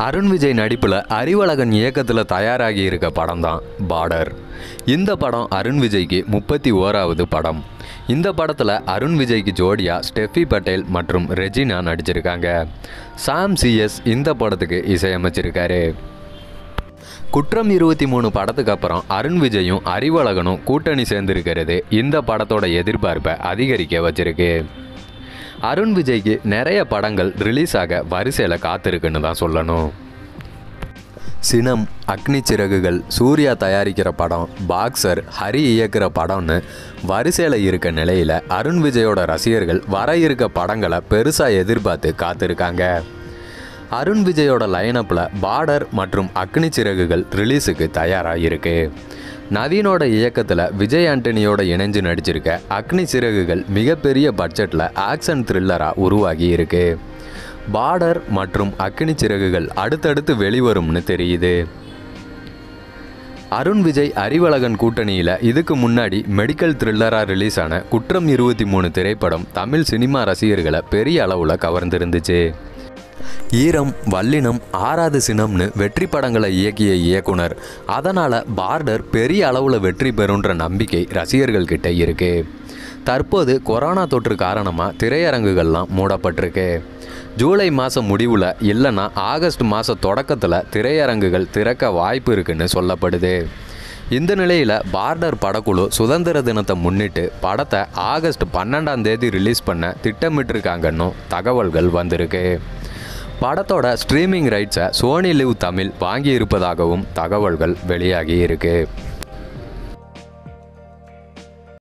அருண் விஜய் நடிப்பில் அறிவழகன் இயக்கத்தில் தயாராகி இருக்க படம் தான் பார்டர் இந்த படம் அருண் விஜய்க்கு முப்பத்தி ஓராவது படம் இந்த படத்தில் அருண் விஜய்க்கு ஜோடியா ஸ்டெஃபி பட்டேல் மற்றும் ரெஜினா நடிச்சிருக்காங்க சாம் சிஎஸ் இந்த படத்துக்கு இசையமைச்சிருக்காரு குற்றம் இருபத்தி மூணு படத்துக்கு அப்புறம் அருண் விஜயும் அறிவழகனும் கூட்டணி சேர்ந்திருக்கிறது இந்த படத்தோட எதிர்பார்ப்பை அதிகரிக்க வச்சிருக்கு அருண் விஜய்க்கு நிறைய படங்கள் ரிலீஸ் ஆக வரிசையில் காத்திருக்குன்னு தான் சொல்லணும் சினம் அக்னி சிறகுகள் சூர்யா தயாரிக்கிற படம் பாக்ஸர் ஹரி இயக்குற படம்னு வரிசையில் இருக்க நிலையில் அருண் விஜயோட ரசிகர்கள் வர இருக்க படங்களை பெருசாக எதிர்பார்த்து காத்திருக்காங்க அருண் விஜயோட லைனப்பில் பார்டர் மற்றும் அக்னி சிறகுகள் ரிலீஸுக்கு தயாராக இருக்கு நவீனோட இயக்கத்தில் விஜய் ஆண்டனியோட இணைஞ்சு நடிச்சிருக்க அக்னி சிறகுகள் மிகப்பெரிய பட்ஜெட்டில் ஆக்ஷன் த்ரில்லராக உருவாகி இருக்கு பார்டர் மற்றும் அக்னி சிறகுகள் அடுத்தடுத்து வெளிவரும்னு தெரியுது அருண் விஜய் அறிவழகன் கூட்டணியில் இதுக்கு முன்னாடி மெடிக்கல் த்ரில்லராக ரிலீஸ் ஆன குற்றம் இருபத்தி மூணு திரைப்படம் தமிழ் சினிமா ரசிகர்களை பெரிய அளவில் கவர்ந்திருந்துச்சு ஈரம் வல்லினம் ஆறாவது சினம்னு வெற்றி படங்களை இயக்கிய இயக்குனர் அதனால் பார்டர் பெரிய அளவில் வெற்றி பெறுன்ற நம்பிக்கை ரசிகர்கள்கிட்ட இருக்கு தற்போது கொரோனா தொற்று காரணமாக திரையரங்குகள்லாம் மூடப்பட்டிருக்கு ஜூலை மாதம் முடிவில் இல்லைன்னா ஆகஸ்ட் மாத தொடக்கத்தில் திரையரங்குகள் திறக்க வாய்ப்பு இருக்குன்னு சொல்லப்படுது இந்த நிலையில் பார்டர் படக்குழு சுதந்திர தினத்தை முன்னிட்டு படத்தை ஆகஸ்ட் பன்னெண்டாம் தேதி ரிலீஸ் பண்ண திட்டமிட்டிருக்காங்கன்னு தகவல்கள் வந்திருக்கு படத்தோட ஸ்ட்ரீமிங் ரைட்ஸை சோனி லிவ் தமிழ் வாங்கியிருப்பதாகவும் தகவல்கள் வெளியாகி இருக்கு